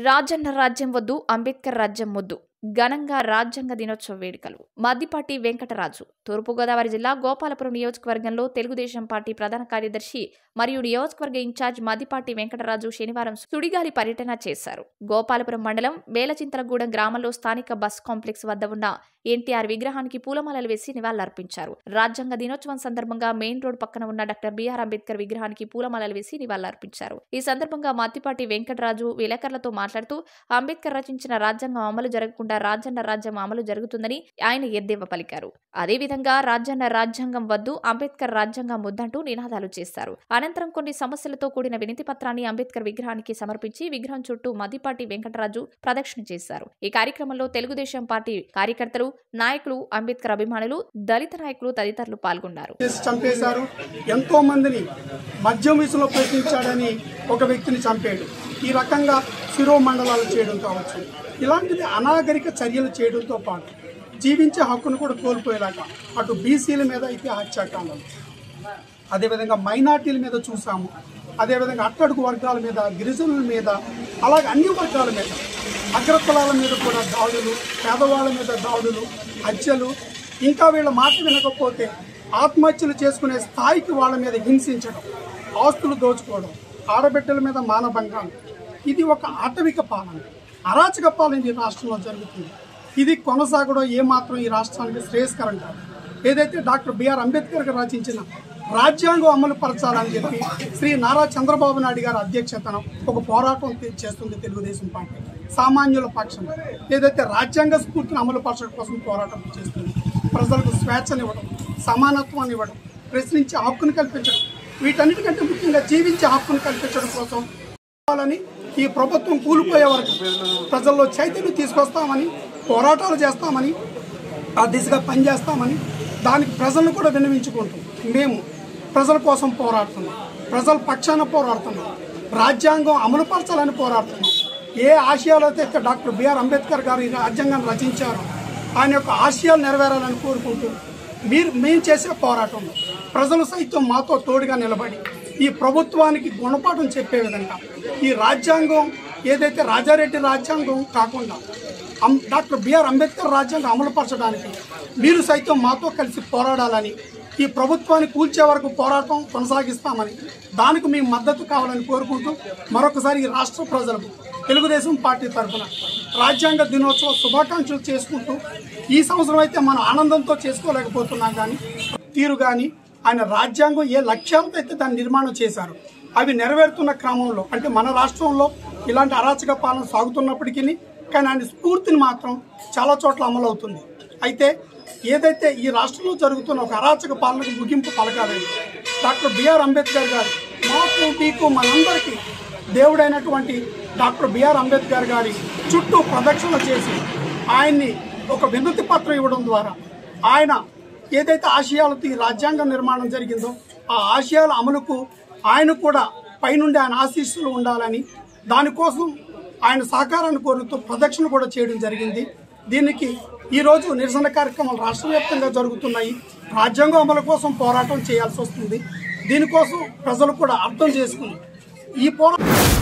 రాజన్న రాజ్యం వద్దు అంబేద్కర్ రాజ్యం వద్దు ఘనంగా రాజ్యాంగ దినోత్సవ వేడుకలు మద్దిపాటి వెంకటరాజు తూర్పుగోదావరి జిల్లా గోపాలపురం నియోజకవర్గంలో తెలుగుదేశం పార్టీ ప్రధాన కార్యదర్శి మరియు నియోజకవర్గ ఇన్ఛార్జ్ మద్దిపాటి వెంకటరాజు శనివారం సుడిగాలి పర్యటన చేశారు గోపాలపురం మండలం వేలచింతలగూడెం గ్రామంలో స్థానిక బస్ కాంప్లెక్స్ వద్ద ఉన్న ఎన్టీఆర్ విగ్రహానికి పూలమాలలు వేసి నివాళులర్పించారు రాజ్యాంగ దినోత్సవం సందర్భంగా మెయిన్ రోడ్ పక్కన ఉన్న డాక్టర్ బిఆర్ అంబేద్కర్ విగ్రహానికి పూలమాలలు వేసి నివాళులర్పించారు ఈ సందర్భంగా మద్దిపాటి వెంకటరాజు విలేకరులతో మాట్లాడుతూ అంబేద్కర్ రచించిన రాజ్యాంగం అమలు జరగకుండా రాజన్న రాజ్యం అమలు జరుగుతుందని ఆయన ఎద్దేవా పలికారు అదేవిధంగా రాజన్న రాజ్యాంగం వద్దు అంబేద్కర్ రాజ్యాంగం వద్దంటూ నినాదాలు చేశారు అనంతరం కొన్ని సమస్యలతో కూడిన వినతి పత్రాన్ని అంబేద్కర్ విగ్రహానికి సమర్పించి విగ్రహం చుట్టూ మద్దిపాటి వెంకటరాజు ప్రదక్షిణ చేశారు ఈ కార్యక్రమంలో తెలుగుదేశం పార్టీ కార్యకర్తలు నాయకులు అంబేద్కర్ అభిమానులు దళిత నాయకులు తదితరులు పాల్గొన్నారు చేసి చంపేశారు ఎంతో మందిని మద్యం విషయంలో ప్రశ్నించాడని ఒక వ్యక్తిని చంపాడు ఈ రకంగా శిరోమండలాలు చేయడం కావచ్చు ఇలాంటిది అనాగరిక చర్యలు చేయడంతో పాటు జీవించే హక్కును కూడా కోల్పోయేలాగా అటు బీసీల మీద అయితే హత్యాకాండం అదేవిధంగా మైనార్టీల మీద చూసాము అదేవిధంగా అట్టడుగు వర్గాల మీద గిరిజనుల మీద అలాగే అన్ని వర్గాల మీద అగ్రకులాల మీద కూడా దాడులు పేదవాళ్ళ మీద దాడులు హత్యలు ఇంకా వీళ్ళ మాట వినకపోతే ఆత్మహత్యలు చేసుకునే స్థాయికి వాళ్ళ మీద హింసించడం ఆస్తులు దోచుకోవడం ఆడబిడ్డల మీద మానభంగాలు ఇది ఒక ఆటవిక పాలన అరాచక పాలన ఈ రాష్ట్రంలో జరుగుతుంది ఇది కొనసాగడం ఏమాత్రం ఈ రాష్ట్రానికి శ్రేయస్కరం కాదు ఏదైతే డాక్టర్ బిఆర్ అంబేద్కర్ గారు రచించిన రాజ్యాంగం అమలు పరచాలని చెప్పి శ్రీ నారా చంద్రబాబు నాయుడు గారి అధ్యక్షతన ఒక పోరాటం తే- చేస్తుంది తెలుగుదేశం పార్టీ సామాన్యుల పక్షం ఏదైతే రాజ్యాంగ స్ఫూర్తిని అమలు పరచడం కోసం పోరాటం చేస్తుంది ప్రజలకు స్వేచ్ఛనివ్వడం సమానత్వాన్ని ఇవ్వడం ప్రశ్నించే హక్కును కల్పించడం వీటన్నిటికంటే ముఖ్యంగా జీవించే హక్కును కల్పించడం కోసం కావాలని ఈ ప్రభుత్వం కూలిపోయే వరకు ప్రజల్లో చైతన్యం తీసుకొస్తామని పోరాటాలు చేస్తామని ఆ దిశగా పనిచేస్తామని దానికి ప్రజలను కూడా విన్నవించుకుంటాం మేము ప్రజల కోసం పోరాడుతున్నాం ప్రజల పక్షాన పోరాడుతున్నాం రాజ్యాంగం అమలుపరచాలని పోరాడుతున్నాం ఏ ఆశయాలతో అయితే డాక్టర్ బిఆర్ అంబేద్కర్ గారు ఈ రాజ్యాంగాన్ని రచించారో ఆయన యొక్క ఆశయాలు నెరవేరాలని కోరుకుంటూ మీరు మేము చేసే పోరాటంలో ప్రజలు సైతం మాతో తోడుగా నిలబడి ఈ ప్రభుత్వానికి గుణపాఠం చెప్పే విధంగా ఈ రాజ్యాంగం ఏదైతే రాజారెడ్డి రాజ్యాంగం కాకుండా అం- డాక్టర్ బిఆర్ అంబేద్కర్ రాజ్యాంగం అమలుపరచడానికి మీరు సైతం మాతో కలిసి పోరాడాలని ఈ ప్రభుత్వాన్ని కూల్చే వరకు పోరాటం కొనసాగిస్తామని దానికి మీ మద్దతు కావాలని కోరుకుంటూ మరొకసారి ఈ రాష్ట్ర ప్రజలకు తెలుగుదేశం పార్టీ తరఫున రాజ్యాంగ దినోత్సవ శుభాకాంక్షలు చేసుకుంటూ ఈ సంవత్సరం అయితే మనం ఆనందంతో చేసుకోలేకపోతున్నాం కానీ తీరు కానీ ఆయన రాజ్యాంగం ఏ లక్ష్యాలతో అయితే దాన్ని నిర్మాణం చేశారు అవి నెరవేరుతున్న క్రమంలో అంటే మన రాష్ట్రంలో ఇలాంటి అరాచక పాలన సాగుతున్నప్పటికీ కానీ ఆయన స్ఫూర్తిని మాత్రం చాలా చోట్ల అమలు అవుతుంది అయితే ఏదైతే ఈ రాష్ట్రంలో జరుగుతున్న ఒక అరాచక పాలనకు ముగింపు పలకాలని డాక్టర్ బిఆర్ అంబేద్కర్ గారు మాకు మీకు మనందరికీ దేవుడైనటువంటి డాక్టర్ బిఆర్ అంబేద్కర్ గారి చుట్టూ ప్రదక్షిణ చేసి ఆయన్ని ఒక వినతి పత్రం ఇవ్వడం ద్వారా ఆయన ఏదైతే ఆశయాలతో ఈ రాజ్యాంగ నిర్మాణం జరిగిందో ఆ ఆశయాల అమలుకు ఆయన కూడా పైనుండి ఆయన ఆశీస్సులు ఉండాలని దానికోసం ఆయన సహకారాన్ని కోరుతూ ప్రదక్షిణ కూడా చేయడం జరిగింది దీనికి ఈ రోజు నిరసన కార్యక్రమాలు రాష్ట్ర వ్యాప్తంగా జరుగుతున్నాయి రాజ్యాంగం అమలు కోసం పోరాటం చేయాల్సి వస్తుంది దీనికోసం ప్రజలు కూడా అర్థం చేసుకుని ఈ పోరాటం